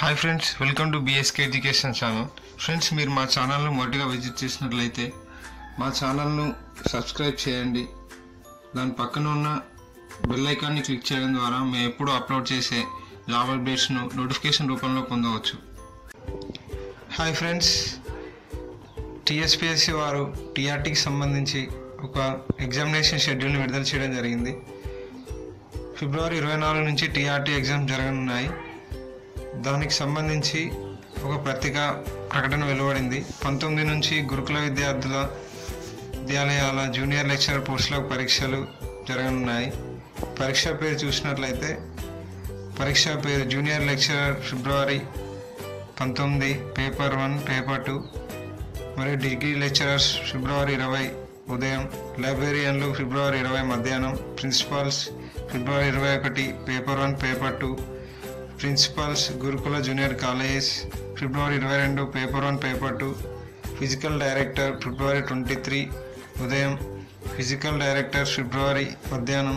hi friends welcome to BSK education channel friends మీరు మా ఛానల్ను మొదటిగా విజిట్ చేసినట్లయితే మా ఛానల్ను సబ్స్క్రైబ్ చేయండి దాని పక్కన ఉన్న బెల్ ఐకాన్ని క్లిక్ చేయడం ద్వారా మేము ఎప్పుడు అప్లోడ్ చేసే జాబ్ అప్డేట్స్ను నోటిఫికేషన్ రూపంలో పొందవచ్చు హాయ్ ఫ్రెండ్స్ టీఎస్పిఎస్సి వారు టీఆర్టీకి సంబంధించి ఒక ఎగ్జామినేషన్ షెడ్యూల్ని విడుదల చేయడం జరిగింది ఫిబ్రవరి ఇరవై నాలుగు నుంచి టీఆర్టీ ఎగ్జామ్ జరగనున్నాయి దానికి సంబంధించి ఒక పత్రిక ప్రకటన వెలువడింది పంతొమ్మిది నుంచి గురుకుల విద్యార్థుల విద్యాలయాల జూనియర్ లెక్చరర్ పోస్టులకు పరీక్షలు జరగనున్నాయి పరీక్ష పేరు చూసినట్లయితే పరీక్ష పేరు జూనియర్ లెక్చరర్ ఫిబ్రవరి పంతొమ్మిది పేపర్ వన్ పేపర్ టూ మరియు డిగ్రీ లెక్చరర్స్ ఫిబ్రవరి ఇరవై ఉదయం లైబ్రేరియన్లు ఫిబ్రవరి ఇరవై మధ్యాహ్నం ప్రిన్సిపాల్స్ ఫిబ్రవరి ఇరవై ఒకటి paper one paper two principals గురుకుల జూనియర్ కాలేజెస్ ఫిబ్రవరి ఇరవై రెండు paper one paper two physical director ఫిబ్రవరి ట్వంటీ త్రీ ఉదయం ఫిజికల్ డైరెక్టర్ ఫిబ్రవరి మధ్యాహ్నం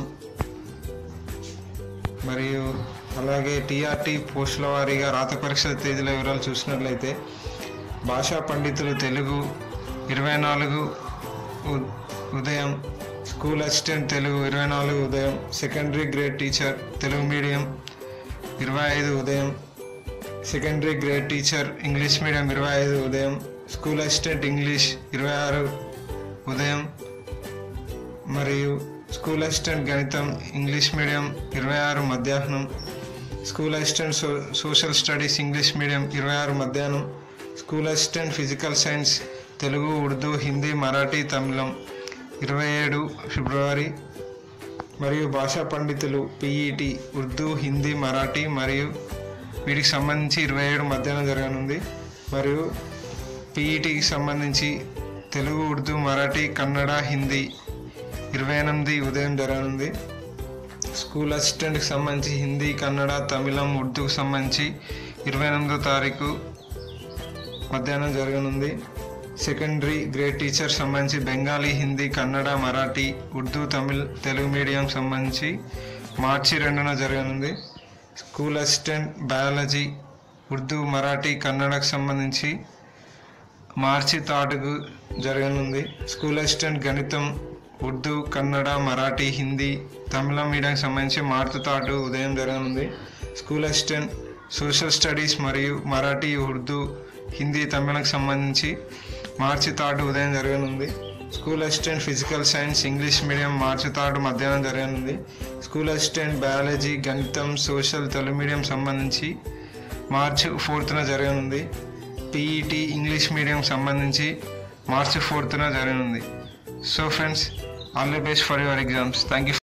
మరియు అలాగే టీఆర్టీ పోస్టుల వారీగా రాత పరీక్షల తేదీల వివరాలు చూసినట్లయితే భాషా పండితులు తెలుగు ఇరవై నాలుగు ఉ- ఉదయం స్కూల్ అసిస్టెంట్ తెలుగు ఇరవై నాలుగు ఉదయం secondary grade teacher Telugu medium ఇరవై ఐదు ఉదయం secondary grade teacher English medium ఇరవై ఐదు ఉదయం స్కూల్ అసిస్టెంట్ ఇంగ్లీష్ ఇరవై ఆరు ఉదయం మరియు స్కూల్ అసిస్టెంట్ గణితం ఇంగ్లీష్ మీడియం ఇరవై ఆరు మధ్యాహ్నం స్కూల్ అసిస్టెంట్ సో సోషల్ స్టడీస్ ఇంగ్లీష్ మీడియం ఇరవై ఆరు మధ్యాహ్నం school assistant physical science Telugu Urdu Hindi Marathi Tamil ఇరవై ఏడు ఫిబ్రవరి మరియు భాషా పండితులు పీఈటీ ఉర్దూ హిందీ మరాఠీ మరియు వీటికి సంబంధించి ఇరవై ఏడు మధ్యాహ్నం జరగనుంది మరియు పీఈటీకి సంబంధించి తెలుగు ఉర్దూ మరాఠీ కన్నడ హిందీ ఇరవై ఎనిమిది ఉదయం జరగనుంది స్కూల్ అసిస్టెంట్కి సంబంధించి హిందీ కన్నడ తమిళం ఉర్దూకు సంబంధించి ఇరవై ఎనిమిదో తారీఖు మధ్యాహ్నం జరగనుంది సెకండరీ గ్రేడ్ టీచర్ సంబంధించి బెంగాలీ హిందీ కన్నడ మరాఠీ ఉర్దూ తమిళ్ తెలుగు మీడియం సంబంధించి మార్చి రెండున జరగనుంది school assistant biology Urdu Marathi కన్నడకు సంబంధించి మార్చి థర్డ్కు జరగనుంది స్కూల్ అసిస్టెంట్ గణితం ఉర్దూ కన్నడ మరాఠీ హిందీ తమిళం మీడియంకి సంబంధించి మార్చి థర్డ్ ఉదయం జరగనుంది స్కూల్ అసిస్టెంట్ సోషల్ స్టడీస్ మరియు మరాఠీ ఉర్దూ హిందీ తమిళకు సంబంధించి మార్చి థర్డ్ ఉదయం జరగనుంది school assistant physical science English medium మార్చి థర్డ్ మధ్యాహ్నం జరగనుంది స్కూల్ అసిస్టెంట్ బయాలజీ గణితం సోషల్ తెలుగు మీడియం సంబంధించి మార్చి ఫోర్త్న జరగనుంది పీఈటీ ఇంగ్లీష్ మీడియం సంబంధించి మార్చి ఫోర్త్న జరగనుంది so friends all the best for your exams thank you